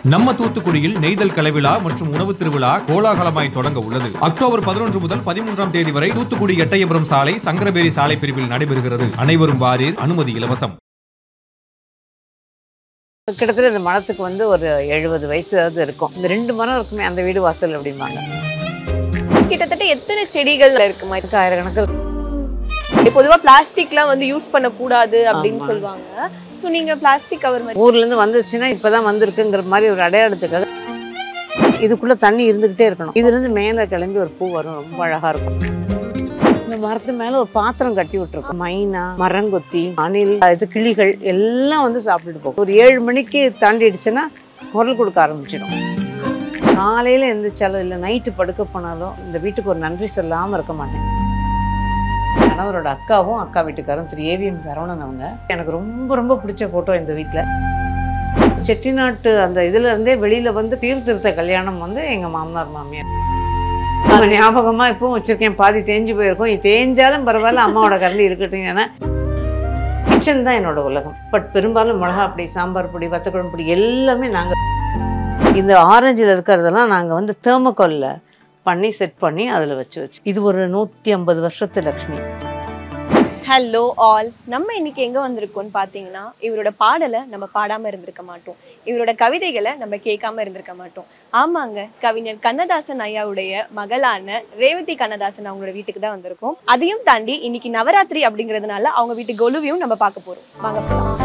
நம்ம தூத்துக்குடியில் நெய்தல் கலைவிழா மற்றும் உணவு திருவிழா கோலாகலமாய் தொடங்க உள்ளது அக்டோபர் பதினொன்று முதல் பதிமூன்றாம் தேதி வரை தூத்துக்குடி எட்டயபுரம் சாலை சங்கரபேரி சாலை பிரிவில் நடைபெறுகிறது அனைவரும் வாரீர் அனுமதி இலவசம் கிட்டத்தட்ட இந்த மரத்துக்கு வந்து ஒரு எழுபது வயசாவது இருக்கும் இந்த ரெண்டு மரம் இருக்குமே அந்த வீடு வாசல் அப்படிம்பாங்க கிட்டத்தட்ட எத்தனை செடிகள் இருக்குமா இதுக்கு ஆயிரக்கணக்கில் பொதுவா பிளாஸ்டிக்லாம் வந்து யூஸ் பண்ணக்கூடாது அப்படின்னு ஆமா. சொல்லுவாங்க சோ நீங்க பிளாஸ்டிக் கவர் மாதிரி ஊர்ல இருந்து வந்துச்சுன்னா இப்பதான் வந்திருக்குங்கிற மாதிரி ஒரு அடையாளத்துக்காக இதுக்குள்ள தண்ணி இருந்துகிட்டே இருக்கணும் இதுல இருந்து மேல கிளம்பி ஒரு பூ வரும் ரொம்ப அழகா இருக்கும் இந்த மரத்து மேல ஒரு பாத்திரம் கட்டி விட்டுருக்கோம் மைனா மரங்கொத்தி அணில் இது கிளிகள் எல்லாம் வந்து சாப்பிட்டுட்டு போகும் ஒரு ஏழு மணிக்கு தாண்டிடுச்சுன்னா குரல் கொடுக்க ஆரம்பிச்சிடும் காலையில எந்திரிச்சாலும் இல்லை நைட்டு படுக்க போனாலும் இந்த வீட்டுக்கு ஒரு நன்றி சொல்லாம இருக்க மாட்டேன் கணவரோட அக்காவும் அக்கா வீட்டுக்காரும் திரு ஏவிஎம் சரவணன் அவங்க எனக்கு ரொம்ப ரொம்ப பிடிச்ச ஃபோட்டோ இந்த வீட்டில் செட்டிநாட்டு அந்த இதுல இருந்தே வெளியில வந்து தீர்த்திருத்த கல்யாணம் வந்து எங்க மாமனார் மாமியார் அது ஞாபகமா இப்பவும் வச்சிருக்கேன் பாதி தேஞ்சு போயிருக்கும் இது தேஞ்சாலும் பரவாயில்ல அம்மாவோட கரண்டி இருக்கட்டும் ஏன்னா கிச்சன் தான் என்னோட உலகம் பட் பெரும்பாலும் மிளகா பொடி சாம்பார் பொடி வத்தக்குழம்பு பொடி எல்லாமே நாங்க இந்த ஆரஞ்சில் இருக்கிறதெல்லாம் நாங்க வந்து தேர்மக்கோல்ல பண்ணி செட் பண்ணி அதுல வச்சு வச்சு இது ஒரு நூத்தி ஐம்பது வருஷத்து லக்ஷ்மி ஹலோ ஆல் நம்ம இன்னைக்கு எங்க வந்திருக்கோம்னு பாத்தீங்கன்னா இவரோட பாடலை நம்ம பாடாம இருந்திருக்க மாட்டோம் இவரோட கவிதைகளை நம்ம கேட்காம இருந்திருக்க மாட்டோம் ஆமாங்க கவிஞர் கண்ணதாசன் ஐயாவுடைய மகளான ரேவதி கண்ணதாசன் அவங்களோட வீட்டுக்கு தான் வந்திருக்கோம் அதையும் தாண்டி இன்னைக்கு நவராத்திரி அப்படிங்கிறதுனால அவங்க வீட்டு கொலுவையும் நம்ம பார்க்க போறோம் வாங்க போலாம்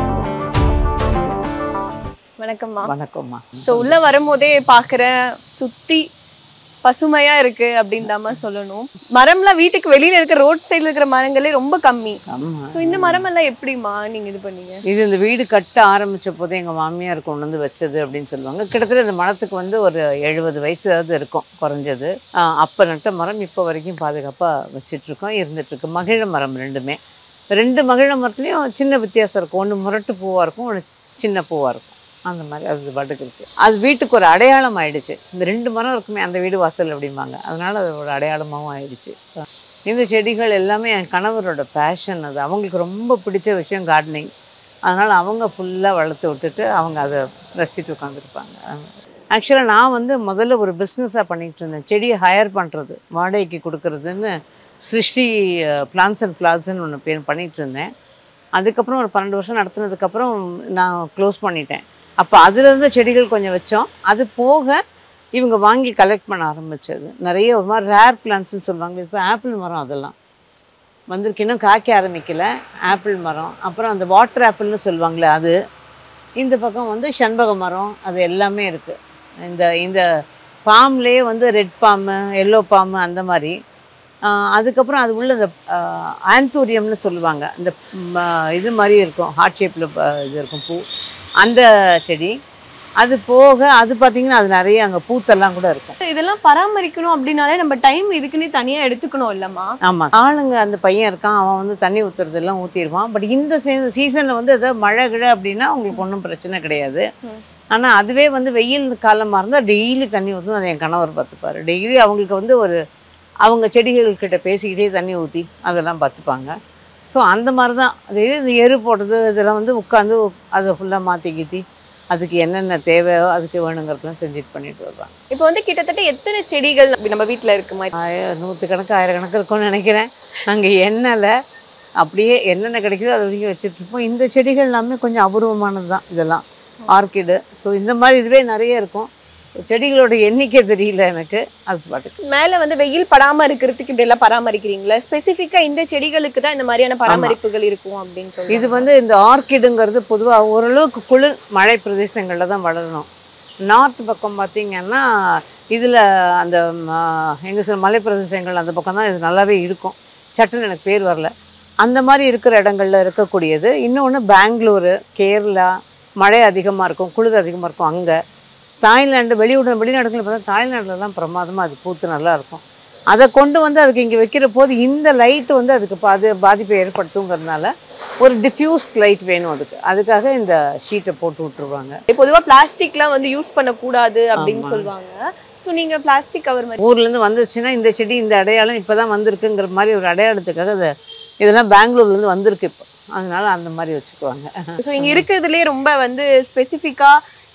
வணக்கம்மா வணக்கம்மா ஸோ உள்ள வரும்போதே பார்க்குற சுத்தி பசுமையா இருக்கு அப்படின்னு தாம்மா சொல்லணும் மரம்லாம் வீட்டுக்கு வெளியில இருக்க ரோட் சைடுல இருக்கிற மரங்களே ரொம்ப கம்மி ஆமா ஸோ இந்த மரம் எல்லாம் எப்படிம்மா நீங்க இது பண்ணீங்க இது இந்த வீடு கட்ட ஆரம்பிச்ச போதே எங்கள் மாமியார் கொண்டு வந்து வச்சது அப்படின்னு சொல்லுவாங்க கிட்டத்தட்ட இந்த மரத்துக்கு வந்து ஒரு எழுபது வயசாவது இருக்கும் குறைஞ்சது ஆஹ் அப்ப நட்ட மரம் இப்போ வரைக்கும் பாதுகாப்பாக வச்சிட்ருக்கோம் இருந்துகிட்ருக்கு மகிழ மரம் ரெண்டுமே ரெண்டு மகிழ மரத்துலேயும் சின்ன வித்தியாசம் இருக்கும் ஒன்று முரட்டு பூவாக இருக்கும் ஒன்று சின்ன பூவாக இருக்கும் அந்த மாதிரி அது பாட்டுக்கு இருக்கு அது வீட்டுக்கு ஒரு அடையாளம் ஆயிடுச்சு இந்த ரெண்டு மரம் இருக்குமே அந்த வீடு வாசல் அப்படிம்பாங்க அதனால அது ஒரு அடையாளமாகவும் ஆயிடுச்சு இந்த செடிகள் எல்லாமே என் கணவரோட பேஷன் அது அவங்களுக்கு ரொம்ப பிடிச்ச விஷயம் கார்டனிங் அதனால் அவங்க ஃபுல்லாக வளர்த்து விட்டுட்டு அவங்க அதை ரசிச்சுட்டு உட்காந்துருப்பாங்க ஆக்சுவலாக நான் வந்து முதல்ல ஒரு பிஸ்னஸாக பண்ணிகிட்டு இருந்தேன் செடியை ஹையர் பண்ணுறது வாடகைக்கு கொடுக்கறதுன்னு சிருஷ்டி பிளான்ஸ் அண்ட் ஃப்ளார்ஸ்ன்னு ஒன்று பேர் பண்ணிகிட்டு இருந்தேன் அதுக்கப்புறம் ஒரு பன்னெண்டு வருஷம் நடத்துனதுக்கப்புறம் நான் க்ளோஸ் பண்ணிட்டேன் அப்போ அதுலேருந்து செடிகள் கொஞ்சம் வச்சோம் அது போக இவங்க வாங்கி கலெக்ட் பண்ண ஆரம்பிச்சது நிறைய ஒரு மாதிரி ரேர் பிளான்ட்ஸ்னு சொல்லுவாங்க இப்போ ஆப்பிள் மரம் அதெல்லாம் வந்திருக்கு இன்னும் காய்க்க ஆரம்பிக்கல ஆப்பிள் மரம் அப்புறம் அந்த வாட்டர் ஆப்பிள்னு சொல்லுவாங்களே அது இந்த பக்கம் வந்து செண்பக மரம் அது எல்லாமே இருக்குது இந்த இந்த பாம்லேயே வந்து ரெட் பாம்பு எல்லோ பாம்பு அந்த மாதிரி ஆஹ் அதுக்கப்புறம் அது உள்ள இந்த ஆந்தூரியம்னு சொல்லுவாங்க இந்த ம், ஆஹ் இது மாதிரி இருக்கும் ஹார்ட் ஷேப்பில் இது இருக்கும் பூ அந்த செடி அது போக அது பார்த்தீங்கன்னா அது நிறைய அங்கே பூத்தெல்லாம் கூட இருக்கும் இதெல்லாம் பராமரிக்கணும் அப்படின்னாலே நம்ம டைம் இதுக்குன்னே தனியா எடுத்துக்கணும் இல்லம்மா ஆமாம் ஆளுங்க அந்த பையன் இருக்கான் அவன் வந்து தண்ணி ஊற்றுறதெல்லாம் ஊற்றிடுவான் பட் இந்த சீசனில் வந்து ஏதாவது மழை கிழ அப்படின்னா உங்களுக்கு ஒன்றும் பிரச்சனை கிடையாது ம். ஆனால் அதுவே வந்து வெயில் காலமாக இருந்தால் டெய்லி தண்ணி ஊற்றணும் அதை என் கணவர் பார்த்துப்பாரு டெய்லி அவங்களுக்கு வந்து ஒரு அவங்க செடிகள்கிட்ட பேசிக்கிட்டே தண்ணி ஊற்றி அதெல்லாம் பார்த்துப்பாங்க ஸோ அந்த மாதிரி தான் அதே இந்த எரு போடுறது இதெல்லாம் வந்து உட்காந்து அதை ஃபுல்லாக மாற்றி கீத்தி அதுக்கு என்னென்ன தேவையோ அதுக்கு வேணுங்கிறதெல்லாம் செஞ்சுட்டு பண்ணிட்டு வருவாங்க இப்போ வந்து கிட்டத்தட்ட எத்தனை செடிகள் நம்ம வீட்ல இருக்குமா ஆய- நூற்றுக்கணக்கு ஆயிரக்கணக்கு இருக்கும்னு நினைக்கிறேன் அங்கே எண்ணெயில் அப்படியே என்னென்ன கிடைக்குதோ அதை வரைக்கும் வச்சுட்டு இருப்போம் இந்த செடிகள் எல்லாமே கொஞ்சம் அபூர்வமானது தான் இதெல்லாம் ஆர்கிடு ஸோ இந்த மாதிரி இதுவே நிறைய இருக்கும் செடிகளோட எண்ணிக்கை தெரியல எனக்கு அது பாட்டுக்கு மேல வந்து வெயில் படாம இருக்கிறதுக்கு இப்படி எல்லாம் பராமரிக்கிறீங்களா ஸ்பெசிஃபிக்கா இந்த செடிகளுக்கு தான் இந்த மாதிரியான பராமரிப்புகள் இருக்கும் அப்படின்னு சொல்லி இது வந்து இந்த ஆர்கிடுங்கிறது பொதுவாக ஓரளவுக்கு குளிர் மழை பிரதேசங்களில் தான் வளரணும் நார்த் பக்கம் பார்த்தீங்கன்னா இதில் அந்த எங்கள் சொல்ல மலை பிரதேசங்கள் அந்த பக்கம் தான் இது நல்லாவே இருக்கும் சட்டுன்னு எனக்கு பேர் வரல அந்த மாதிரி இருக்கிற இடங்கள்ல இருக்கக்கூடியது இன்னொன்று பெங்களூரு கேரளா மழை அதிகமாக இருக்கும் குளிர் அதிகமாக இருக்கும் அங்கே தாய்லாண்டு வெளியூட வெளிநாடுகளில் பார்த்தா தாய்லாண்டுலலாம் பிரமாதமாக அது பூத்து நல்லா இருக்கும் அதை கொண்டு வந்து அதுக்கு இங்கே வைக்கிற போது இந்த லைட் வந்து அதுக்கு பாது பாதிப்பை ஏற்படுத்துங்கிறதுனால ஒரு டிஃப்யூஸ் லைட் வேணும் அதுக்கு அதுக்காக இந்த ஷீட்டை போட்டு விட்டுருவாங்க பொதுவா பிளாஸ்டிக்லாம் வந்து யூஸ் பண்ணக்கூடாது அப்படின்னு ஆமா. சொல்லுவாங்க சோ நீங்க பிளாஸ்டிக் கவர் மாதிரி ஊர்லேருந்து வந்துச்சுன்னா இந்த செடி இந்த அடையாளம் இப்போ தான் வந்திருக்குங்கிற மாதிரி ஒரு அடையாளத்துக்காக அதை இதெல்லாம் பெங்களூர்லேருந்து வந்திருக்கு இப்போ அதனால அந்த மாதிரி வச்சுக்குவாங்க ஸோ இங்க இருக்கிறதுலே ரொம்ப வந்து ஸ்பெசிஃபிக்கா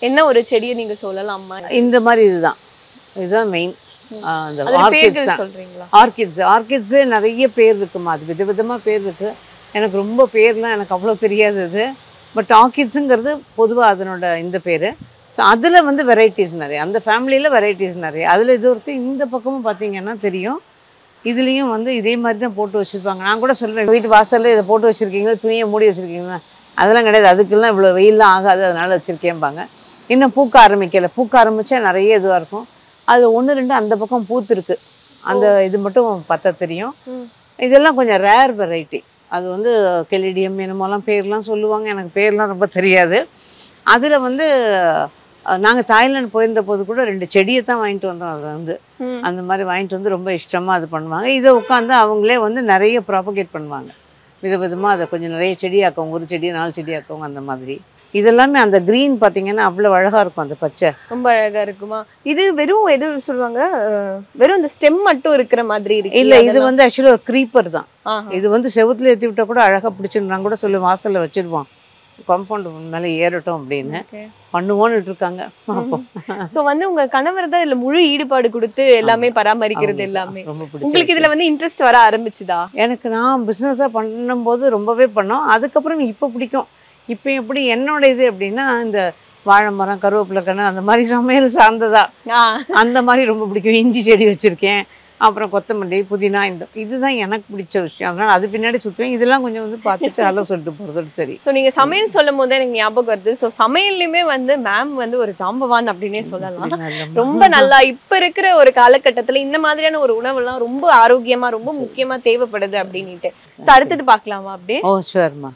என்ன ஒரு செடியை நீங்க சொல்லலாமா இந்த மாதிரி இதுதான் இதுதான் மெயின் அந்த அதோட ஆர்கிட்ஸ் பேர்கள் தான் சொல்றீங்களா ஆர்கிட்ஸ் ஆர்கிட்ஸே நிறைய பேர் இருக்குமா அது விதவிதமாக பேர் இருக்கு எனக்கு ரொம்ப பேர்லாம் எனக்கு அவ்வளோ தெரியாது அது பட் ஆர்கிட்ஸுங்கிறது பொதுவாக அதனோட இந்த பேர் ஸோ அதில் வந்து வெரைட்டிஸ் நிறைய அந்த ஃபேமிலியில் வெரைட்டிஸ் நிறைய அதில் இது இருக்குது இந்த பக்கமும் பார்த்தீங்கன்னா தெரியும் இதுலேயும் வந்து இதே மாதிரி தான் போட்டு வச்சுருப்பாங்க நான் கூட சொல்லுவேன் வீட்டு வாசலில் இதை போட்டு வச்சுருக்கீங்களா துணியை மூடி வச்சுருக்கீங்களா அதெல்லாம் கிடையாது அதுக்கெல்லாம் இவ்வளோ வெயில்லாம் ஆகாது அதனால வச்சுருக்கேன்பாங்க இன்னும் பூக்க ஆரம்பிக்கலை பூக்க ஆரம்பித்தா நிறைய இதுவாக இருக்கும் அது ஒன்று ரெண்டு அந்த பக்கம் பூத்துருக்கு அந்த இது மட்டும் பார்த்தா தெரியும் ம். இதெல்லாம் கொஞ்சம் ரேர் வெரைட்டி அது வந்து கெலிடியம் என்னமோலாம் பேர்லாம் சொல்லுவாங்க எனக்கு பேர்லாம் ரொம்ப தெரியாது அதில் வந்து நாங்கள் தாய்லாந்து போயிருந்த போது கூட ரெண்டு செடியை தான் வாங்கிட்டு வந்தோம் அது வந்து ம். அந்த மாதிரி வாங்கிட்டு வந்து ரொம்ப இஷ்டமாக அது பண்ணுவாங்க இதை உட்காந்து அவங்களே வந்து நிறைய ப்ராபகேட் பண்ணுவாங்க விதவிதமாக அதை கொஞ்சம் நிறைய செடியாக்குவாங்க ஒரு செடி நாலு செடியாக்குவாங்க அந்த மாதிரி இதெல்லாமே அந்த க்ரீன் பார்த்தீங்கன்னா அவ்வளோ அழகாக இருக்கும் அந்த பச்சை ரொம்ப அழகா இருக்குமா இது வெறும் எது சொல்லுவாங்க அஹ், வெறும் இந்த ஸ்டெம் மட்டும் இருக்கிற மாதிரி இருக்கு இல்லை இது வந்து ஆக்சுவலி ஒரு க்ரீப்பர் தான் ஆஹா. இது வந்து செவுத்துல ஏற்றி விட்டா கூட அழகாக பிடிச்சிருந்து நான் கூட சொல்லி வாசலில் வச்சிருவோம் காம்பவுண்ட் மேலே ஏறட்டும் அப்படின்னு Okay. பண்ணுவோன்னு இருக்காங்க பார்ப்போம் சோ வந்து உங்க கணவர் தான் இதுல முழு ஈடுபாடு கொடுத்து எல்லாமே பராமரிக்கிறது அவங்களுக்கு எல்லாமே ரொம்ப உங்களுக்கு பிடிச்சி இதுல வந்து இன்ட்ரெஸ்ட் வர ஆரம்பிச்சுதா எனக்கு நான் பிஸ்னஸாக பண்ணும்போது ரொம்பவே பண்ணோம் அதுக்கப்புறம் இப்போ பிடிக்கும் இப்போ எப்படி என்னோட இது எப்படின்னா இந்த வாழை மரம் கருவேப்பிலை கன்று அந்த மாதிரி சமையல் சார்ந்ததா ஆஹ் அந்த மாதிரி ரொம்ப பிடிக்கும் இஞ்சி செடி வச்சுருக்கேன் அப்புறம் கொத்தமல்லி புதினா இந்த இதுதான் எனக்கு பிடிச்ச விஷயம் அதனால் அது பின்னாடி சுற்றுவேன் இதெல்லாம் கொஞ்சம் வந்து பார்த்துட்டு ஹலோ சொல்லிட்டு போகிறது சரி சோ நீங்க சமையல் சொல்லும் போது எனக்கு ஞாபகம் வருது சோ சமையல்லையுமே வந்து மேம் வந்து ஒரு ஜாம்பவான் அப்படின்னே சொல்லலாம் நல்ல ரொம்ப நல்லா இப்ப இருக்கிற ஒரு காலகட்டத்துல இந்த மாதிரியான ஒரு உணவெல்லாம் ரொம்ப ஆரோக்கியமா ரொம்ப முக்கியமா தேவைப்படுது அப்படின்னுட்டு So, அடுத்தது பார்க்கலாமா அப்படியே ஓ ஷுவர்மா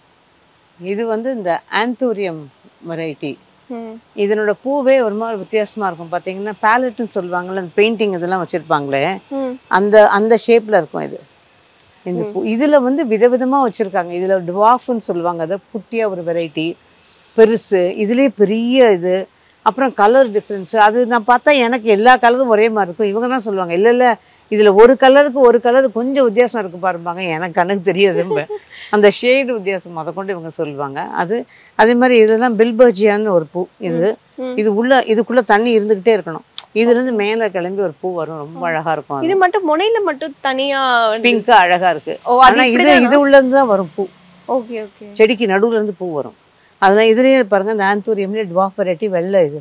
இது வந்து இந்த ஆந்தூரியம் வெரைட்டி ம். இதனோட பூவே ஒரு மாதிரி வித்தியாசமா இருக்கும் பார்த்தீங்கன்னா பேலட்னு சொல்லுவாங்கல்ல அந்த பெயிண்டிங் இதெல்லாம் வச்சிருப்பாங்களே ம். அந்த அந்த ஷேப்ல இருக்கும் இது இந்த பூ இதுல வந்து விதவிதமா வச்சிருக்காங்க இதுல டுவாஃப்னு சொல்லுவாங்க அதை குட்டியா ஒரு வெரைட்டி பெருசு இதுலயே பெரிய இது அப்புறம் கலர் டிஃப்ரென்ஸ் அது நான் பார்த்தா எனக்கு எல்லா கலரும் ஒரே மாதிரி இருக்கும் இவங்க தான் சொல்லுவாங்க இல்லை இல்லை இதுல ஒரு கலருக்கு ஒரு கலர் கொஞ்சம் வித்தியாசம் இருக்கு பாருப்பாங்க எனக்கு கணக்கு தெரியாது ரொம்ப. அந்த ஷேடு வித்தியாசம் அதை கொண்டு இவங்க சொல்லுவாங்க அது அதே மாதிரி இதெல்லாம் பில்பர்ஜியான்னு ஒரு பூ இது ம். இது உள்ள இதுக்குள்ள தண்ணி இருந்துகிட்டே இருக்கணும் இதுல இருந்து மேல கிளம்பி ஒரு பூ வரும் ரொம்ப அழகா இருக்கும் அது இது மட்டும் முனையில மட்டும் தனியா பிங்க் அழகா இருக்கு ஓ அது ஆனா இது இப்படிதானா? இது உள்ள இருந்து தான் வரும் பூ ஓகே ஓகே செடிக்கு நடுவுல இருந்து பூ வரும் அதெல்லாம் இதுலயே பாருங்க இந்த ஆந்தூரியம்லேயே டுவாஃப் வெரைட்டி வெள்ளை இது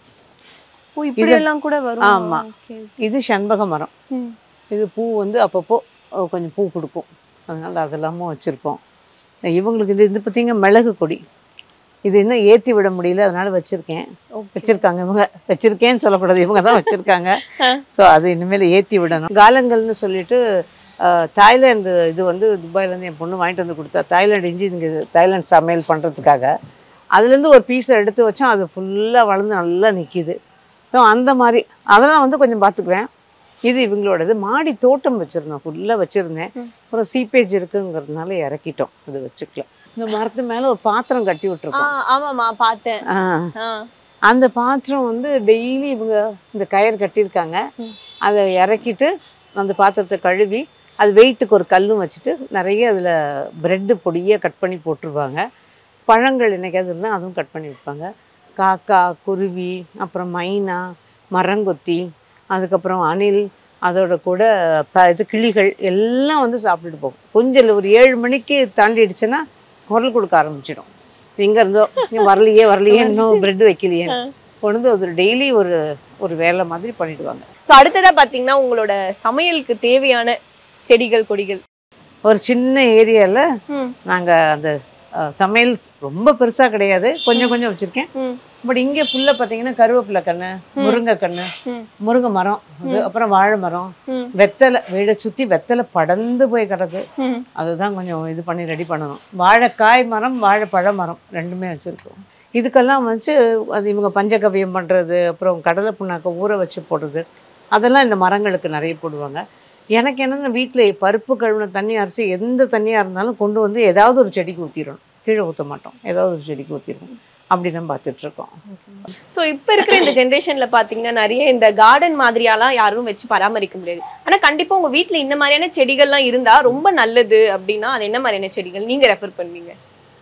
ஓ இப்படி எல்லாம் கூட வரும் ஆமா. Okay. இது செண்பக மரம் ம். இது பூ வந்து அப்பப்போ அஹ், கொஞ்சம் பூ கொடுக்கும் அதனால அதெல்லாமும் வச்சிருக்கோம் இவங்களுக்கு இது இது பார்த்தீங்க மிளகு கொடி இது இன்னும் ஏத்தி விட முடியல அதனால வச்சிருக்கேன் வச்சிருக்காங்க இவங்க வச்சிருக்கேன்னு சொல்லக்கூடாது இவங்க தான் வச்சிருக்காங்க ஸோ அது இனிமேல் ஏத்தி விடணும் காலங்கள்னு சொல்லிட்டு அஹ், தாய்லாந்து இது வந்து துபாயிலேருந்து என் பொண்ணு வாங்கிட்டு வந்து கொடுத்தா தாய்லாந்து இஞ்சி இங்கே தாய்லாந்து சமையல் பண்ணுறதுக்காக அதுலேருந்து ஒரு பீஸை எடுத்து வச்சோம் அது ஃபுல்லாக வளர்ந்து நல்லா நிற்கிது ஸோ அந்த மாதிரி அதெல்லாம் வந்து கொஞ்சம் பார்த்துக்குவேன் இது இவங்களோடது மாடி தோட்டம் வச்சுருந்தோம் ஃபுல்லாக வச்சுருந்தேன் அப்புறம் சீப்பேஜ் இருக்குங்கிறதுனால இறக்கிட்டோம் அது வச்சுக்கல இந்த மரத்து மேலே ஒரு பாத்திரம் கட்டி ஆ, விட்டுருக்கோம் ஆமாமா பார்த்தேன் ஆ ஆ. அந்த பாத்திரம் வந்து டெய்லி இவங்க இந்த கயிறு கட்டியிருக்காங்க ம். அதை இறக்கிட்டு அந்த பாத்திரத்தை கழுவி அது வெயிட்டுக்கு ஒரு கல்லும் வச்சுட்டு நிறைய அதில் ப்ரெட்டு பொடியாக கட் பண்ணி போட்டுருவாங்க பழங்கள் என்னைக்காவது இருந்தால் அதுவும் கட் பண்ணி வைப்பாங்க காக்கா குருவி அப்புறம் மைனா மரங்கொத்தி அதுக்கப்புறம் அணில் அதோட கூட ப இது கிளிகள் எல்லாம் வந்து சாப்பிட்டுட்டு போகும் கொஞ்சம் இல்லை ஒரு ஏழு மணிக்கு தாண்டிடுச்சுன்னா குரல் கொடுக்க ஆரம்பிச்சிடும் எங்கே இருந்தோ நீ வரலையே வரலையே இன்னும் பிரெட் வைக்கலையே கொண்டு வந்து ஒரு டெய்லி ஒரு ஒரு வேலை மாதிரி பண்ணிடுவாங்க சோ அடுத்ததா பாத்தீங்கன்னா உங்களோட சமையலுக்கு தேவையான செடிகள் கொடிகள் ஒரு சின்ன ஏரியாவில் ம். நாங்கள் அந்த அஹ், சமையல் ரொம்ப பெருசாக கிடையாது கொஞ்சம் கொஞ்சம் வச்சுருக்கேன் ம். பட் இங்கே ஃபுல்லாக பார்த்தீங்கன்னா கருவேப்பிலை கன்று முருங்கை கன்று ம். முருங்கை மரம் அது அப்புறம் வாழை மரம் ம். வெத்தலை வீடை சுற்றி வெத்தலை படர்ந்து போய் கிடக்கு ம். அதுதான் கொஞ்சம் இது பண்ணி ரெடி பண்ணணும் வாழைக்காய் மரம் வாழைப்பழ மரம் ரெண்டுமே வச்சுருக்கோம் இதுக்கெல்லாம் வச்சு அது இவங்க பஞ்சகவியம் பண்ணுறது அப்புறம் கடலை புண்ணாக்க ஊற வச்சு போடுறது அதெல்லாம் இந்த மரங்களுக்கு நிறைய போடுவாங்க எனக்கு என்னென்ன வீட்டில் பருப்பு கழுவின தண்ணி அரிசி எந்த தண்ணியாக இருந்தாலும் கொண்டு வந்து ஏதாவது ஒரு செடிக்கு ஊற்றிடணும் கீழே ஊற்ற மாட்டோம் ஏதாவது ஒரு செடிக்கு ஊற்றிடணும் அப்படி தான் பார்த்துட்ருக்கோம் சோ இப்ப இருக்கிற இந்த ஜெனரேஷன்ல பாத்தீங்கன்னா நிறைய இந்த கார்டன் மாதிரியாலாம் யாரும் வச்சு பராமரிக்க முடியாது ஆனா கண்டிப்பா உங்க வீட்ல இந்த மாதிரியான செடிகள்லாம் இருந்தா ரொம்ப நல்லது அப்படின்னா அது என்ன மாதிரியான செடிகள் நீங்க ரெஃபர் பண்ணுவீங்க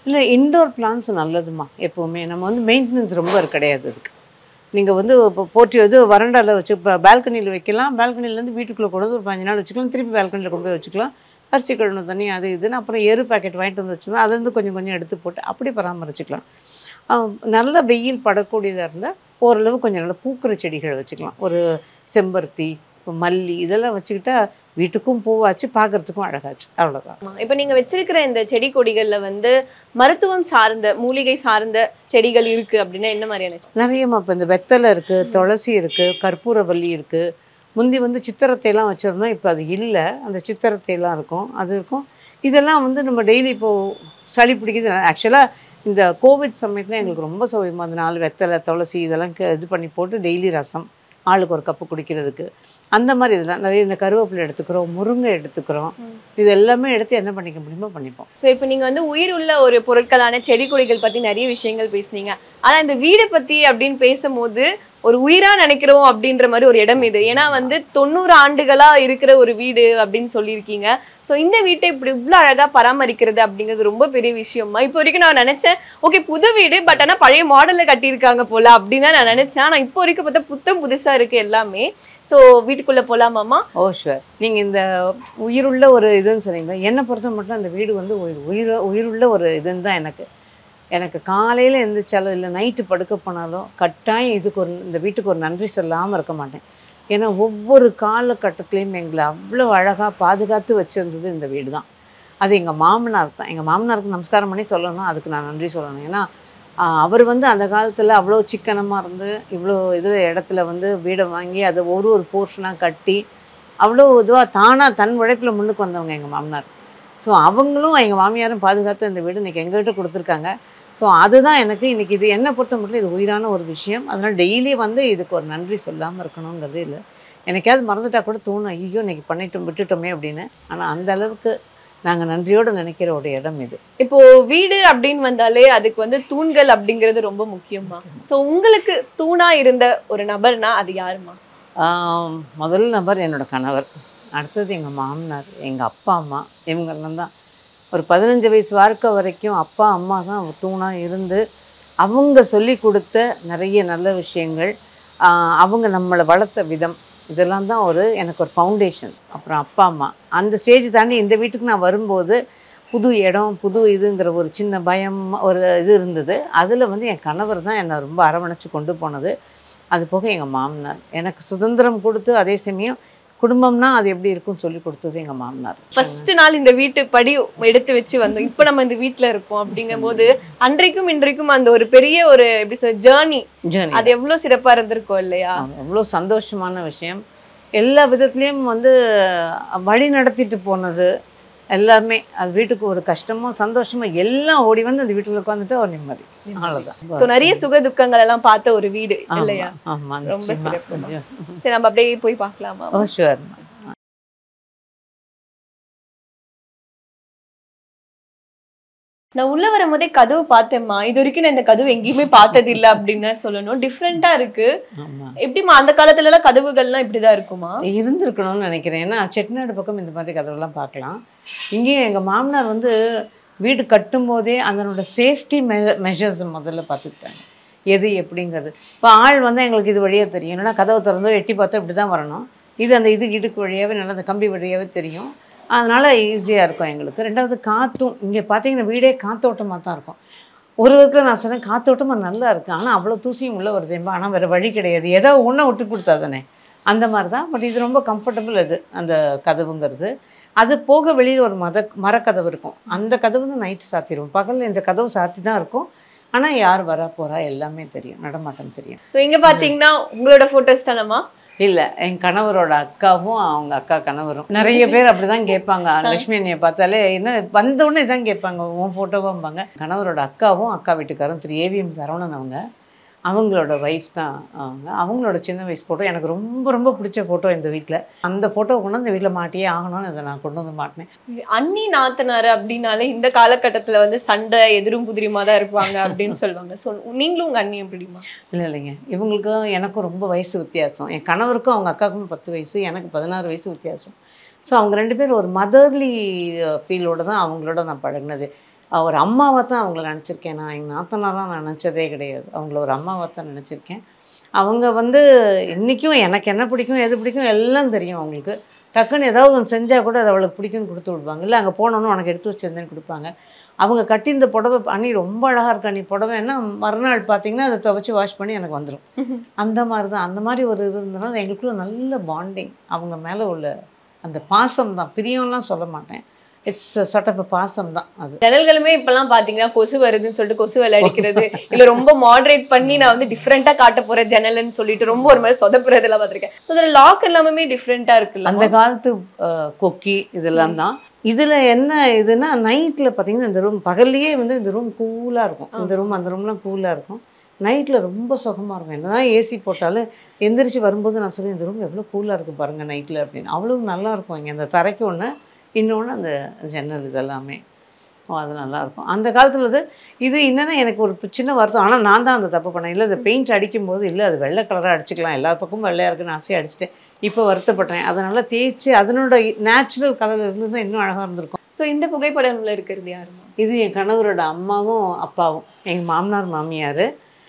இல்லை இன்டோர் பிளான்ஸ் நல்லதுமா எப்போவுமே நம்ம வந்து மெயின்டெனன்ஸ் ரொம்ப கிடையாது அதுக்கு நீங்கள் வந்து இப்போ போட்டி இது வறண்டாவில் வச்சு இப்போ பால்கனியில் வைக்கலாம் பால்கனிலேருந்து வீட்டுக்குள்ளே கொண்டு வந்து ஒரு பதினஞ்சு நாள் வச்சுக்கலாம் திருப்பி பால்கனியில் கொண்டு போய் வச்சுக்கலாம் அரிசி கழுவின தண்ணி அது இதுன்னு அப்புறம் எரு பாக்கெட் வாங்கிட்டு வந்து வச்சுருந்தா அதுலேருந்து கொஞ்சம் கொஞ்சம் எடுத்து போட்டு அப்படி பராமரிச்சுக்கலாம் ஆஹ் நல்ல வெயில் படக்கூடியதாக இருந்தால் ஓரளவு கொஞ்சம் நல்லா பூக்கிற செடிகள் வச்சுக்கலாம் ஒரு செம்பருத்தி மல்லி இதெல்லாம் வச்சுக்கிட்டா வீட்டுக்கும் பூவாச்சு பார்க்கறதுக்கும் அழகாச்சு அவ்வளோதான் ஆமா. இப்ப நீங்க வச்சிருக்கிற இந்த செடி கொடிகள்ல வந்து மருத்துவம் சார்ந்த மூலிகை சார்ந்த செடிகள் இருக்கு அப்படின்னா என்ன மாதிரியான செடி? நிறையமா இப்போ இந்த வெத்தலை இருக்குது துளசி இருக்குது கற்பூரவல்லி இருக்குது முந்தி வந்து சித்திரத்தையெல்லாம் வச்சுருந்தோம் இப்போ அது இல்லை அந்த சித்திரத்தையெல்லாம் இருக்கும் அது இருக்கும் இதெல்லாம் வந்து நம்ம டெய்லி இப்போது சளி பிடிக்குது ஆக்சுவலாக இந்த கோவிட் சமயத்தில் எங்களுக்கு ரொம்ப சௌகரியமாக அந்த நாலு வெத்தலை துளசி இதெல்லாம் க- இது பண்ணி போட்டு டெய்லி ரசம் ஆளுக்கு ஒரு கப்பு குடிக்கிறதுக்கு அந்த மாதிரி இதெல்லாம் நிறைய இந்த கருவேப்பிலை எடுத்துக்கிறோம் முருங்கை எடுத்துக்கிறோம் இது எல்லாமே எடுத்து என்ன பண்ணிக்க முடியுமோ பண்ணிப்போம் சோ இப்போ நீங்க வந்து உயிர் உள்ள ஒரு பொருட்களான செடி கொடிகள் பத்தி நிறைய விஷயங்கள் பேசுனீங்க ஆனா இந்த வீடு பத்தி அப்படின்னு பேசும்போது ஒரு உயிரா நினைக்கிறோம் அப்படின்ற மாதிரி ஒரு இடம் இது ஏன்னா வந்து தொண்ணூறு ஆண்டுகளா இருக்கிற ஒரு வீடு அப்படின்னு சொல்லியிருக்கீங்க சோ இந்த வீட்டை இப்படி இவ்வளவு அழகா பராமரிக்கிறது அப்படிங்கிறது ரொம்ப பெரிய விஷயமா இப்போ வரைக்கும் நான் நினைச்சேன் ஓகே புது வீடு பட் ஆனா பழைய மாடல்ல கட்டியிருக்காங்க போல அப்படின்னு தான் நான் நினைச்சேன் ஆனா இப்போ வரைக்கும் பார்த்தா புத்தம் புதுசா இருக்கு எல்லாமே சோ வீட்டுக்குள்ள போலாமாமா ஓ ஷுவர் நீங்கள் இந்த உயிருள்ள ஒரு இதுன்னு சொன்னீங்க என்னை பொறுத்த மட்டும் அந்த வீடு வந்து உயிர் உயிர் உயிருள்ள ஒரு இதுன்னு தான் எனக்கு எனக்கு காலையில் எந்திரிச்சாலும் இல்லை நைட்டு படுக்க போனாலும் கட்டாயம் இதுக்கு ஒரு இந்த வீட்டுக்கு ஒரு நன்றி சொல்லாமல் இருக்க மாட்டேன் ஏன்னா ஒவ்வொரு காலகட்டத்துலேயும் எங்களை அவ்வளோ அழகாக பாதுகாத்து வச்சுருந்தது இந்த வீடு தான் அது எங்கள் மாமனார் தான் எங்கள் மாமனாருக்கு நமஸ்காரம் பண்ணி சொல்லணும் அதுக்கு நான் நன்றி சொல்லணும் ஏன்னா ஆஹ், அவர் வந்து அந்த காலத்தில் அவ்வளோ சிக்கனமாக இருந்து இவ்வளோ இது இடத்துல வந்து வீடை வாங்கி அதை ஒரு ஒரு போர்ஷனாக கட்டி அவ்வளோ இதுவாக தானாக தன் உழைப்பில் முன்னுக்கு வந்தவங்க எங்கள் மாமனார் ஸோ அவங்களும் எங்கள் மாமியாரும் பாதுகாத்து இந்த வீடு இன்றைக்கி எங்ககிட்ட கொடுத்துருக்காங்க ஸோ அதுதான் எனக்கு இன்றைக்கி இது என்னை பொறுத்த மட்டும் இது உயிரான ஒரு விஷயம் அதனால் டெய்லி வந்து இதுக்கு ஒரு நன்றி சொல்லாமல் இருக்கணுங்கிறது இல்லை எனக்காவது மறந்துட்டா கூட தோணும் ஐயோ இன்னைக்கு பண்ணிட்டோம் விட்டுட்டோமே அப்படின்னு ஆனால் அந்த அளவுக்கு நாங்கள் நன்றியோடு நினைக்கிற ஒரு இடம் இது இப்போ வீடு அப்படின்னு வந்தாலே அதுக்கு வந்து தூண்கள் அப்படிங்கிறது ரொம்ப முக்கியமா சோ உங்களுக்கு தூணா இருந்த ஒரு நபர்னா அது யாருமா ஆம், முதல் நபர் என்னோட கணவர் அடுத்தது எங்கள் மாமனார் எங்கள் அப்பா அம்மா இவங்கெல்லாம் தான் ஒரு பதினஞ்சு வயசு வாழ்க்கை வரைக்கும் அப்பா அம்மா தான் தூணாக இருந்து அவங்க சொல்லி கொடுத்த நிறைய நல்ல விஷயங்கள் ஆஹ், அவங்க நம்மளை வளர்த்த விதம் இதெல்லாம் தான் ஒரு எனக்கு ஒரு ஃபவுண்டேஷன் அப்புறம் அப்பா அம்மா அந்த ஸ்டேஜ் தாண்டி இந்த வீட்டுக்கு நான் வரும்போது புது இடம் புது இதுங்கிற ஒரு சின்ன பயம் ஒரு இது இருந்தது அதில் வந்து என் கணவர் தான் என்னை ரொம்ப அரவணைச்சு கொண்டு போனது அது போக எங்கள் மாமனார் எனக்கு சுதந்திரம் கொடுத்து அதே சமயம் குடும்பம்னா அது எப்படி இருக்கும்னு சொல்லி கொடுத்தது எங்கள் மாமனார் ஃபர்ஸ்ட் நாள் இந்த வீட்டு படி எடுத்து வச்சு வந்தோம் இப்போ நம்ம இந்த வீட்ல இருக்கோம் அப்படிங்கும்போது அன்றைக்கும் இன்றைக்கும் அந்த ஒரு பெரிய ஒரு எப்படி சொல்ல ஜேர்னி ஜேர்னி அது எவ்வளவு சிறப்பா இருந்திருக்கும் இல்லையா அவ்வளோ சந்தோஷமான விஷயம் எல்லா விதத்துலேயும் வந்து வழி நடத்திட்டு போனது எல்லாருமே அது வீட்டுக்கு ஒரு கஷ்டமோ சந்தோஷமோ எல்லாம் ஓடி வந்து அந்த வீட்டுல உட்காந்துட்டு ஒரு நிம்மதி அவ்வளோதான் சோ நிறைய சுக துக்கங்கள் எல்லாம் பார்த்த ஒரு வீடு இல்லையா ஆமாம் ரொம்ப சிறப்பு. சரி நம்ம அப்படியே போய் பார்க்கலாமா ஓ ஷுவர் நான் உள்ள வரும்போதே கதவு பார்த்தேம்மா இது வரைக்கும் நான் இந்த கதவு எங்கேயுமே பார்த்தது இல்ல அப்படின்னு தான் சொல்லணும் டிஃப்ரெண்டா இருக்கு ஆமாம் எப்படிமா அந்த காலத்துல எல்லாம் கதவுகள்லாம் இப்படிதான் இருக்குமா இருந்திருக்கணும்னு நினைக்கிறேன் ஏன்னா செட்டிநாடு பக்கம் இந்த மாதிரி கதவெல்லாம் பார்க்கலாம் இங்கேயும் எங்கள் மாமனார் வந்து வீடு கட்டும்போதே அதனோட சேஃப்டி மெ மெஷர்ஸ் முதல்ல பார்த்துக்கிட்டாங்க எது எப்படிங்கிறது இப்போ ஆள் வந்தால் எங்களுக்கு இது வழியாக தெரியும் என்னன்னா கதவை திறந்தோ எட்டி பார்த்தோ இப்படி தான் வரணும் இது அந்த இது இடுக்கு வழியாகவே நல்லா அந்த கம்பி வழியாகவே தெரியும் அதனால் ஈஸியாக இருக்கும் எங்களுக்கு ரெண்டாவது காற்றும் இங்கே பார்த்தீங்கன்னா வீடே காத்தோட்டமாக தான் இருக்கும் ஒரு விதத்தில் நான் சொன்னேன் காத்தோட்டமாக நல்லா இருக்குது ஆனால் அவ்வளோ தூசியும் உள்ளே வருதேம்பா ஆனால் வேறு வழி கிடையாது ஏதோ ஒன்றை விட்டு கொடுத்தா தானே அந்த மாதிரி தான் பட் இது ரொம்ப கம்ஃபர்டபுள் இது அந்த கதவுங்கிறது அது போக வெளியில் ஒரு மத மரக்கதவு இருக்கும் அந்த கதவு வந்து நைட்டு சாத்திடுவோம் பகலில் இந்த கதவு சாத்தி தான் இருக்கும் ஆனால் யார் வரா போகிறா எல்லாமே தெரியும் நடமாட்டம் தெரியும் சோ இங்க பாத்தீங்கன்னா உங்களோட போட்டோஸ் தானம்மா இல்லை என் கணவரோட அக்காவும் அவங்க அக்கா கணவரும் நிறைய பேர் அப்படி தான் கேட்பாங்க லட்சுமி அண்ணியை பார்த்தாலே என்ன வந்த உடனே இதான் கேட்பாங்க உன் ஃபோட்டோவாம்பாங்க கணவரோட அக்காவும் அக்கா வீட்டுக்காரும் திரு ஏவிஎம் சரவணன் அவங்க அவங்களோட ஒய்ஃப் தான் அவங்க அவங்களோட சின்ன வயசு ஃபோட்டோ எனக்கு ரொம்ப ரொம்ப பிடிச்ச ஃபோட்டோ இந்த வீட்டில் அந்த ஃபோட்டோ கொண்டு வந்து வீட்டில் மாட்டியே ஆகணும்னு அதை நான் கொண்டு வந்து மாட்டினேன் அண்ணி நாத்தனாரு அப்படின்னாலே இந்த காலகட்டத்துல வந்து சண்டை எதிரும் புதிரியுமா தான் இருப்பாங்க அப்படின்னு சொல்லுவாங்க சோ நீங்களும் உங்க அண்ணி எப்படிமா இல்லை இல்லைங்க இவங்களுக்கும் எனக்கும் ரொம்ப வயசு வித்தியாசம் என் கணவருக்கும் அவங்க அக்காவுக்கும் பத்து வயசு எனக்கு பதினாறு வயசு வித்தியாசம் ஸோ அவங்க ரெண்டு பேரும் ஒரு மதர்லி ஃபீலோட தான் அவங்களோட நான் பழகினது அஹ் ஒரு அம்மாவை தான் அவங்கள நினச்சிருக்கேன் நான் எங்கள் நாத்தனாராக நான் நினச்சதே கிடையாது அவங்கள ஒரு அம்மாவை தான் நினச்சிருக்கேன் அவங்க வந்து இன்றைக்கும் எனக்கு என்ன பிடிக்கும் எது பிடிக்கும் எல்லாம் தெரியும் அவங்களுக்கு டக்குன்னு ஏதாவது ஒன்று செஞ்சால் கூட அது அவளுக்கு பிடிக்கும்னு கொடுத்து விடுவாங்க இல்லை அங்கே போனோன்னு உனக்கு எடுத்து வச்சிருந்தேன்னு கொடுப்பாங்க அவங்க கட்டி இந்த புடவை அண்ணி ரொம்ப அழகாக இருக்கா நீ புடவைன்னா மறுநாள் பார்த்தீங்கன்னா அதை துவைச்சி வாஷ் பண்ணி எனக்கு வந்துடும் அந்த மாதிரி தான் அந்த மாதிரி ஒரு இது இருந்ததுனால எங்களுக்குள்ள நல்ல பாண்டிங் அவங்க மேலே உள்ள அந்த பாசம் தான் பிரியம்லாம் சொல்ல மாட்டேன் இட்ஸ் sort of a பாசம் தான் அது ஜன்னல்களுமே இப்பெல்லாம் பாத்தீங்கன்னா கொசு வருதுன்னு சொல்லிட்டு கொசு வேலை அடிக்கிறது இல்ல ரொம்ப மாடரேட் பண்ணி நான் வந்து டிஃப்ரெண்டா காட்ட போறேன் ஜன்னல்னு சொல்லிட்டு ரொம்ப ஒரு மாதிரி சொதப்புறது எல்லாம் பாத்திருக்கேன் ஸோ அதில் லாக் எல்லாமே டிஃப்ரெண்டா இருக்குல்ல அந்த காலத்து அஹ், கொக்கி இதெல்லாம் தான் இதில் என்ன இதுன்னா நைட்டில் பார்த்தீங்கன்னா இந்த ரூம் பகல்லையே வந்து இந்த ரூம் கூலாக இருக்கும் இந்த ரூம் அந்த ரூம்லாம் கூலாக இருக்கும் நைட்டில் ரொம்ப சுகமாக இருக்கும் என்னதான் ஏசி போட்டாலும் எந்திரிச்சு வரும்போது நான் சொல்லி இந்த ரூம் எவ்வளோ கூலாக இருக்குது பாருங்கள் நைட்டில் அப்படின்னு அவ்வளோ நல்லா இருக்கும் இங்கே அந்த தரைக்கு ஒன்று இன்னொன்று அந்த ஜன்னல் இதெல்லாமே ஓ அது நல்லாயிருக்கும் அந்த காலத்தில் இது இது என்னென்னா எனக்கு ஒரு சின்ன வருத்தம் ஆனால் நான் தான் அந்த தப்பு பண்ணேன் இல்லை இந்த பெயிண்ட் அடிக்கும்போது இல்லை அது வெள்ளை கலராக அடிச்சுக்கலாம் எல்லா பக்கமும் வெள்ளையாக இருக்குன்னு ஆசையாக அடிச்சிட்டேன் இப்போ வருத்தப்பட்டேன் அதனால தேய்ச்சி அதனோட நேச்சுரல் கலர் இருந்தது இன்னும் அழகாக இருந்திருக்கும் ஸோ இந்த புகைப்படம்ல இருக்கிறது யாருமா இது என் கணவரோட அம்மாவும் அப்பாவும் எங்கள் மாமனார் மாமியார்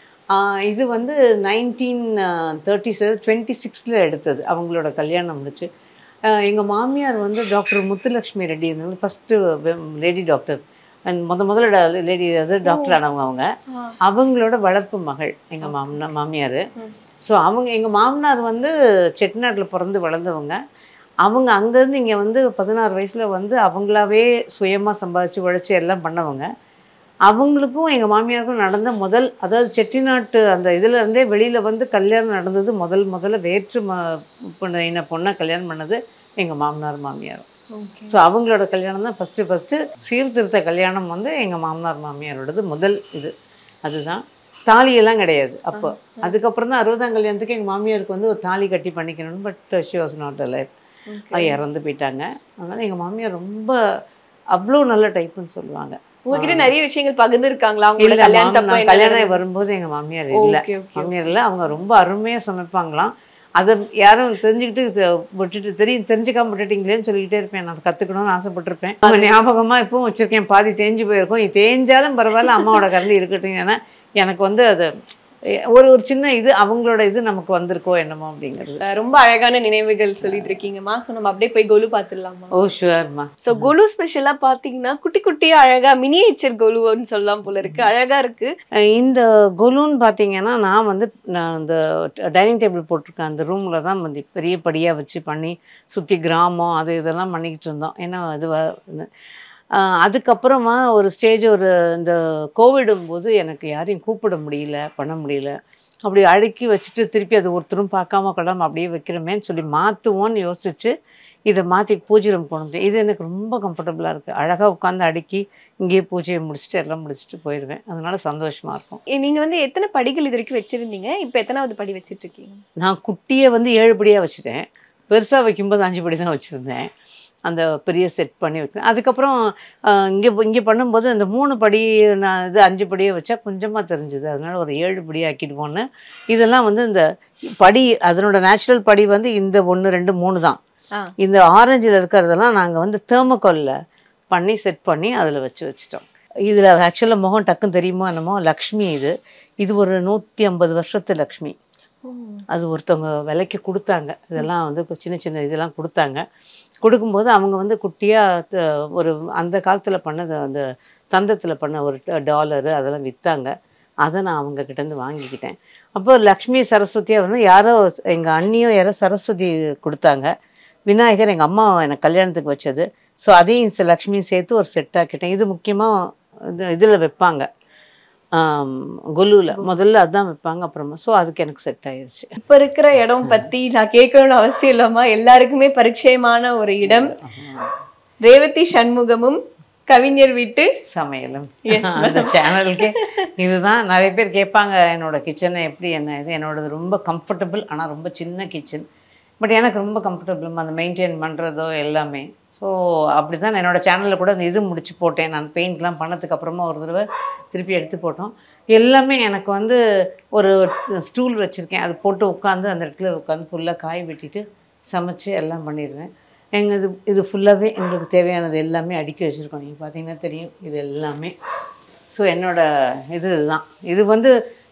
இது வந்து நைன்டீன் தேர்ட்டி செவன் டுவெண்ட்டி சிக்ஸில் எடுத்தது அவங்களோட கல்யாணம் முடிச்சு எங்கள் மாமியார் வந்து டாக்டர் முத்துலக்ஷ்மி ரெட்டி இருந்தாங்க ஃபஸ்ட்டு லேடி டாக்டர் அண்ட் முத முதல்ல லேடி அது டாக்டர் ஆனவங்க அவங்க அவங்களோட வளர்ப்பு மகள் எங்கள் மாமனா மாமியார் ம். ஸோ அவங்க எங்கள் மாமனார் வந்து செட்டிநாட்டில் பிறந்து வளர்ந்தவங்க அவங்க அங்கேருந்து இங்கே வந்து பதினாறு வயசில் வந்து அவங்களாவே சுயமாக சம்பாதிச்சு உழைச்சி எல்லாம் பண்ணவங்க அவங்களுக்கும் எங்கள் மாமியாருக்கும் நடந்த முதல் அதாவது செட்டிநாட்டு அந்த இதுல இருந்தே வெளியில் வந்து கல்யாணம் நடந்தது முதல் முதல்ல வேற்று ம பொண்ணு என்ன பொண்ணை கல்யாணம் பண்ணது எங்கள் மாமனார் மாமியாரும் ஓகே ஸோ அவங்களோட கல்யாணம் தான் ஃபஸ்ட்டு ஃபஸ்ட்டு சீர்திருத்த கல்யாணம் வந்து எங்கள் மாமனார் மாமியாரோடது முதல் இது அதுதான் தாலியெல்லாம் கிடையாது அப்போ அதுக்கப்புறம் தான் அறுபதாம் கல்யாணத்துக்கு எங்கள் மாமியாருக்கு வந்து ஒரு தாலி கட்டி பண்ணிக்கணும்னு but she was not alive இறந்து போயிட்டாங்க அதனால் எங்கள் மாமியார் ரொம்ப அவ்வளோ நல்ல டைப்புன்னு சொல்லுவாங்க உங்ககிட்ட நிறைய விஷயங்கள் பகிர்ந்து இருக்காங்களா இல்ல உங்களோட கல்யாணத்தப்ப மாமனார் என்ன கல்யாணம் ஆகி நடந்தது? வரும்போது எங்கள் மாமியார் இல்லை ஓகே ஓகே மாமியார் இல்லை அவங்க ரொம்ப அருமையாக சமைப்பாங்களாம் அதை யாரும் தெரிஞ்சுக்கிட்டு தெ- விட்டுட்டு தெரியும் தெரிஞ்சுக்காம விட்டுட்டீங்களேன்னு சொல்லிக்கிட்டே இருப்பேன் நான் கற்றுக்கணும்னு ஆசைப்பட்டிருப்பேன் அவங்க ஞாபகமாக இப்பவும் வச்சுருக்கேன் பாதி தேஞ்சு போயிருக்கும் இது தேஞ்சாலும் பரவாயில்ல அம்மாவோட கரண்டி இருக்கட்டும் ஏன்னா எனக்கு வந்து அது எ- ஒரு ஒரு சின்ன இது அவங்களோட இது நமக்கு வந்திருக்கோ என்னமோ அப்படிங்கிறது அஹ் ரொம்ப அழகான நினைவுகள் சொல்லிட்டு இருக்கீங்கம்மா ஸோ நம்ம அப்படியே போய் கோலு பார்த்துடலாமா ஓ ஷுவர்மா ஸோ கொலு ஸ்பெஷலா பாத்தீங்கன்னா குட்டி குட்டியா அழகா மினியேச்சர் கொலுன்னு சொல்லலாம் போல இருக்கு அழகா இருக்கு அஹ் இந்த கொலுன்னு பார்த்தீங்கன்னா நான் வந்து நான் இந்த டைனிங் டேபிள் போட்டிருக்கேன் அந்த ரூமில் தான் வந்து பெரிய படியாக வச்சு பண்ணி சுற்றி கிராமம் அது இதெல்லாம் பண்ணிக்கிட்டு இருந்தோம் ஏன்னா இது வ- அஹ் அதுக்கப்புறமா ஒரு ஸ்டேஜ் ஒரு இந்த கோவிடும் போது எனக்கு யாரையும் கூப்பிட முடியல பண்ண முடியல அப்படி அடுக்கி வச்சுட்டு திருப்பி அது ஒருத்தரும் பார்க்காம கொள்ளாம அப்படியே வைக்கிறோமேன்னு சொல்லி மாற்றுவோன்னு யோசிச்சு இதை மாற்றி பூஜை ரூம் கொண்டு வந்து இது எனக்கு ரொம்ப கம்ஃபர்டபுளாக இருக்குது அழகாக உட்காந்து அடுக்கி இங்கேயே பூஜையை முடிச்சுட்டு எல்லாம் முடிச்சுட்டு போயிடுவேன் அதனால சந்தோஷமா இருக்கும் ஏ, நீங்க வந்து எத்தனை படிகள் இது வரைக்கும் வச்சிருந்தீங்க இப்போ எத்தனாவது படி வச்சிட்டு இருக்கீங்க நான் குட்டியை வந்து ஏழு படியாக வச்சுட்டேன் பெருசாக வைக்கும்போது அஞ்சு படி தான் வச்சுருந்தேன் அந்த பெரிய செட் பண்ணி வைக்கிறேன் அதுக்கப்புறம் இங்கே இங்கே பண்ணும்போது அந்த மூணு படி நான் இது அஞ்சு படியை வச்சா கொஞ்சமாக தெரிஞ்சுது அதனால ஒரு ஏழு படி ஆக்கிடுவோன்னு இதெல்லாம் வந்து இந்த படி அதனோட நேச்சுரல் படி வந்து இந்த ஒன்று ரெண்டு மூணு தான் ஆ. இந்த ஆரஞ்சில் இருக்கிறதெல்லாம் நாங்கள் வந்து தேர்மோகோலில் பண்ணி செட் பண்ணி அதில் வச்சு வச்சுட்டோம் இதில் ஆக்சுவலாக முகம் டக்குன்னு தெரியுமோ என்னமோ லக்ஷ்மி இது இது ஒரு நூற்றி ஐம்பது வருஷத்து லக்ஷ்மி அது ஒருத்தவங்க விலைக்கு கொடுத்தாங்க இதெல்லாம் வந்து கு- சின்ன சின்ன இதெல்லாம் கொடுத்தாங்க கொடுக்கும்போது அவங்க வந்து குட்டியாக ஒரு அந்த காலத்தில் பண்ணது அந்த தந்தத்தில் பண்ண ஒரு டாலரு அதெல்லாம் விற்றாங்க அதை நான் அவங்க கிட்டேருந்து வாங்கிக்கிட்டேன் அப்போ லக்ஷ்மி சரஸ்வதியாக வந்து யாரோ எங்கள் அண்ணியோ யாரோ சரஸ்வதி கொடுத்தாங்க விநாயகர் எங்கள் அம்மா எனக்கு கல்யாணத்துக்கு வச்சது ஸோ அதையும் ச- லக்ஷ்மியும் சேர்த்து ஒரு செட் ஆக்கிட்டேன் இது முக்கியமாக இது இதில் வைப்பாங்க கொலுவில் முதல்ல அதான் வைப்பாங்க அப்புறமா ஸோ அதுக்கு எனக்கு செட் ஆயிருச்சு இப்ப இருக்கிற இடம் பத்தி நான் கேட்கணும்னு அவசியம் இல்லாம எல்லாருக்குமே பரிச்சயமான ஒரு இடம் ரேவதி சண்முகமும் கவிஞர் வீட்டு சமையலும் அந்த சேனலுக்கே இதுதான் நிறைய பேர் கேட்பாங்க என்னோட கிச்சனை எப்படி என்ன இது என்னோடது ரொம்ப கம்ஃபர்டபுள் ஆனால் ரொம்ப சின்ன கிச்சன் பட் எனக்கு ரொம்ப கம்ஃபர்டபுள் அந்த மெயின்டைன் பண்ணுறதோ எல்லாமே ஸோ அப்படி தான் என்னோட சேனலில் கூட அந்த இது முடிச்சு போட்டேன் நான் பெயிண்ட்லாம் பண்ணதுக்கு அப்புறமா ஒரு தடவை திருப்பி எடுத்து போட்டோம் எல்லாமே எனக்கு வந்து ஒரு ஸ்டூல் வச்சுருக்கேன் அது போட்டு உட்காந்து அந்த இடத்துல உட்காந்து ஃபுல்லாக காய் வெட்டிட்டு சமைச்சு எல்லாம் பண்ணிடுவேன் எங்கள் இது இது ஃபுல்லாகவே எங்களுக்கு தேவையானது எல்லாமே அடுக்கி வச்சுருக்கோம் நீங்கள் பார்த்தீங்கன்னா தெரியும் இது எல்லாமே ஸோ என்னோட இது இதுதான் இது வந்து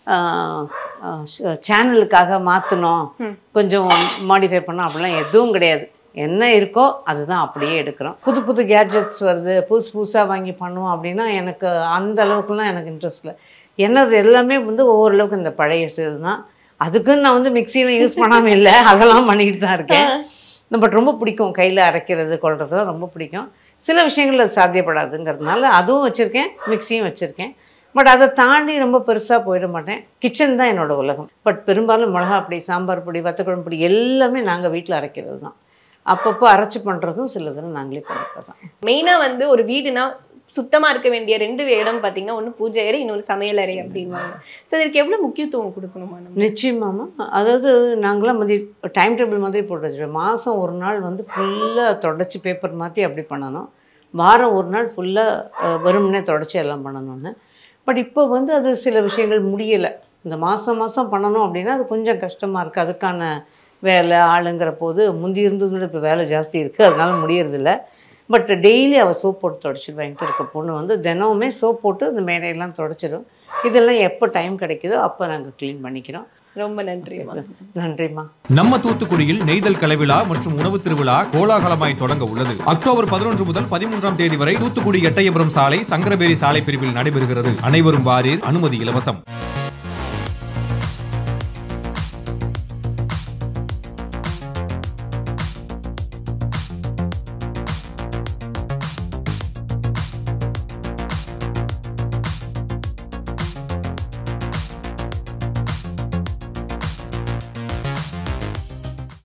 சேனலுக்காக மாற்றணும் கொஞ்சம் மாடிஃபை பண்ணோம் அப்படிலாம் எதுவும் கிடையாது என்ன இருக்கோ அதுதான் அப்படியே எடுக்கிறோம் புது புது கேட்ஜெட்ஸ் வருது புதுசு புதுசாக வாங்கி பண்ணுவோம் அப்படின்னா எனக்கு அந்த அளவுக்குலாம் எனக்கு இன்ட்ரெஸ்ட் இல்லை என்னது எல்லாமே வந்து ஓரளவுக்கு இந்த பழைய இது தான் அதுக்குன்னு நான் வந்து மிக்சியில் யூஸ் பண்ணாமல் இல்லை அதெல்லாம் பண்ணிக்கிட்டு தான் இருக்கேன் பட் ரொம்ப பிடிக்கும் கையில் அரைக்கிறது கொள்றதுலாம் ரொம்ப பிடிக்கும் சில விஷயங்கள் அது சாத்தியப்படாதுங்கிறதுனால அதுவும் வச்சுருக்கேன் மிக்சியும் வச்சுருக்கேன் பட் அதை தாண்டி ரொம்ப பெருசாக போயிட மாட்டேன் கிச்சன் தான் என்னோட உலகம் பட் பெரும்பாலும் மிளகா பொடி சாம்பார் பொடி வத்தக்குழம்பு பொடி எல்லாமே நாங்கள் வீட்டில் அரைக்கிறது தான் அப்பப்போ அரைச்சி பண்ணுறதும் சிலதெல்லாம் நாங்களே பண்ணுறது தான் மெயினா வந்து ஒரு வீடுனா சுத்தமா இருக்க வேண்டிய ரெண்டு இடம் பாத்தீங்கன்னா ஒண்ணு பூஜை அறை இன்னொரு சமையல் அறை அப்படின்வாங்க ஸோ இதற்கு எவ்வளவு முக்கியத்துவம் கொடுக்கணுமா நம்ம நிச்சயமாமா அதாவது நாங்களாம் வந்து டைம் டேபிள் மாதிரி போட்டு வச்சுருவோம் மாதம் ஒரு நாள் வந்து ஃபுல்லாக தொடச்சி பேப்பர் மாற்றி அப்படி பண்ணணும் வாரம் ஒரு நாள் ஃபுல்லாக வெறுமனே தொடச்சி எல்லாம் பண்ணணும்னு பட் இப்போ வந்து அது சில விஷயங்கள் முடியலை இந்த மாதம் மாதம் பண்ணணும் அப்படின்னா அது கொஞ்சம் கஷ்டமாக இருக்குது அதுக்கான வேலை ஆளுங்கிற போது முந்தி இருந்ததை விட இப்போ வேலை ஜாஸ்தி இருக்குது அதனால முடியறதில்ல பட் டெய்லி அவள் சோப் போட்டு தொடச்சிட்டு வாங்கிட்டு இருக்க பொண்ணு வந்து தினமுமே சோப் போட்டு இந்த மேடையெல்லாம் தொடச்சிடும் இதெல்லாம் எப்போ டைம் கிடைக்குதோ அப்போ நாங்கள் க்ளீன் பண்ணிக்கிறோம் ரொம்ப நன்றிமா நன்றிம்மா நம்ம தூத்துக்குடியில் நெய்தல் கலைவிழா மற்றும் உணவு திருவிழா கோலாகலமாய் தொடங்க உள்ளது அக்டோபர் பதினொன்று முதல் பதிமூன்றாம் தேதி வரை தூத்துக்குடி எட்டயபுரம் சாலை சங்கரபேரி சாலை பிரிவில் நடைபெறுகிறது அனைவரும் வாரீர் அனுமதி இலவசம்